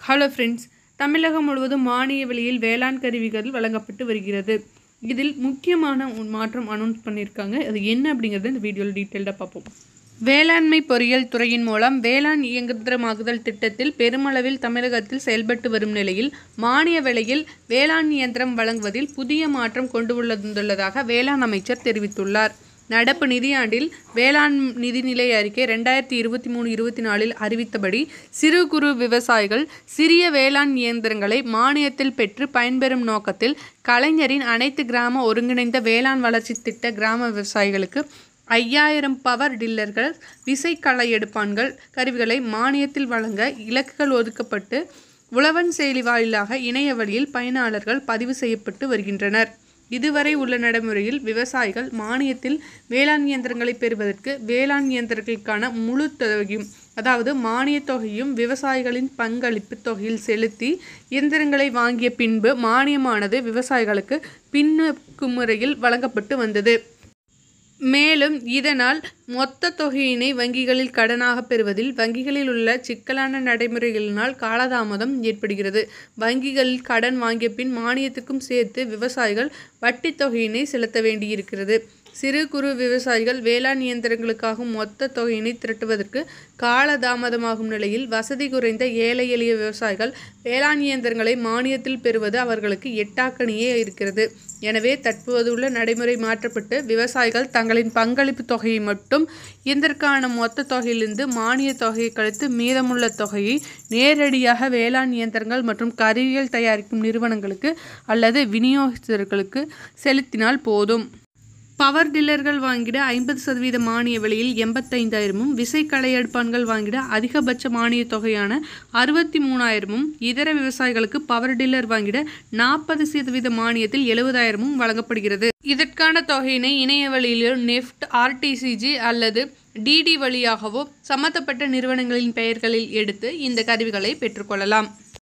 hello friends தமிழகம் முழுவதும் மானிய விலையில் வேளாண் கருவிகள் வழங்கப்பட்டு வருகிறது இதில் முக்கியமான ஒரு மாற்றம் அனௌன்ஸ் பண்ணியிருக்காங்க அது என்ன அப்படிங்கிறத இந்த வீடியோவில் டீட்டெயில்டாக பார்ப்போம் வேளாண்மை பொறியியல் துறையின் மூலம் வேளாண் இயந்திரமாகுதல் திட்டத்தில் பெருமளவில் தமிழகத்தில் செயல்பட்டு வரும் நிலையில் மானிய விலையில் வேளாண் இயந்திரம் வழங்குவதில் புதிய மாற்றம் கொண்டு வந்துள்ளதாக வேளாண் அமைச்சர் தெரிவித்துள்ளார் நடப்பு நிதியாண்டில் வேளாண் நிதிநிலை அறிக்கை ரெண்டாயிரத்தி இருபத்தி மூணு இருபத்தி நாலில் அறிவித்தபடி சிறு குறு விவசாயிகள் சிறிய வேளாண் இயந்திரங்களை மானியத்தில் பெற்று பயன்பெறும் நோக்கத்தில் கலைஞரின் அனைத்து கிராம ஒருங்கிணைந்த வேளாண் வளர்ச்சி திட்ட கிராம விவசாயிகளுக்கு ஐயாயிரம் பவர் டில்லர்கள் விசை களை எடுப்பான்கள் கருவிகளை மானியத்தில் வழங்க இலக்குகள் ஒதுக்கப்பட்டு உழவன் செயலி வாயிலாக இணைய வழியில் பயனாளர்கள் பதிவு செய்யப்பட்டு வருகின்றனர் இதுவரை உள்ள நடைமுறையில் விவசாயிகள் மானியத்தில் வேளாண் இயந்திரங்களை பெறுவதற்கு வேளாண் இயந்திரங்களுக்கான முழு தொகையும் அதாவது மானியத் தொகையும் விவசாயிகளின் பங்களிப்பு தொகையில் செலுத்தி இயந்திரங்களை வாங்கிய பின்பு மானியமானது விவசாயிகளுக்கு பின்னோக்கு முறையில் வழங்கப்பட்டு வந்தது மேலும் இதனால் மொத்த தொகையினை வங்கிகளில் கடனாக பெறுவதில் வங்கிகளில் உள்ள சிக்கலான நடைமுறைகளினால் காலதாமதம் ஏற்படுகிறது வங்கிகளில் கடன் வாங்கிய பின் மானியத்துக்கும் சேர்த்து விவசாயிகள் வட்டி தொகையினை செலுத்த வேண்டியிருக்கிறது சிறு குறு விவசாயிகள் வேளாண் இயந்திரங்களுக்காக மொத்த தொகையினை திரட்டுவதற்கு காலதாமதமாகும் நிலையில் வசதி குறைந்த ஏழை எளிய விவசாயிகள் வேளாண் இயந்திரங்களை மானியத்தில் பெறுவது அவர்களுக்கு எட்டாக்கணியே இருக்கிறது எனவே தற்போதுள்ள நடைமுறை மாற்றப்பட்டு விவசாயிகள் தங்களின் பங்களிப்பு தொகையை மட்டும் இதற்கான மொத்த தொகையிலிருந்து மானிய தொகையை கழித்து மீதமுள்ள தொகையை நேரடியாக வேளாண் இயந்திரங்கள் மற்றும் கருவிகள் தயாரிக்கும் நிறுவனங்களுக்கு அல்லது விநியோகஸ்தர்களுக்கு செலுத்தினால் போதும் பவர் டில்லர்கள் வாங்கிட ஐம்பது சதவீத மானிய விலையில் எண்பத்தைந்தாயிரமும் விசை களையெடுப்பான்கள் வாங்கிட அதிகபட்ச மானிய தொகையான அறுபத்தி மூணாயிரமும் இதர விவசாயிகளுக்கு பவர் டில்லர் வாங்கிட நாற்பது சதவீத மானியத்தில் எழுபதாயிரமும் வழங்கப்படுகிறது இதற்கான தொகையினை இணைய வழியிலோ நெஃப்ட் ஆர்டிசிஜி அல்லது டிடி வழியாகவோ சம்பந்தப்பட்ட நிறுவனங்களின் பெயர்களில் எடுத்து இந்த கருவிகளை பெற்றுக்கொள்ளலாம்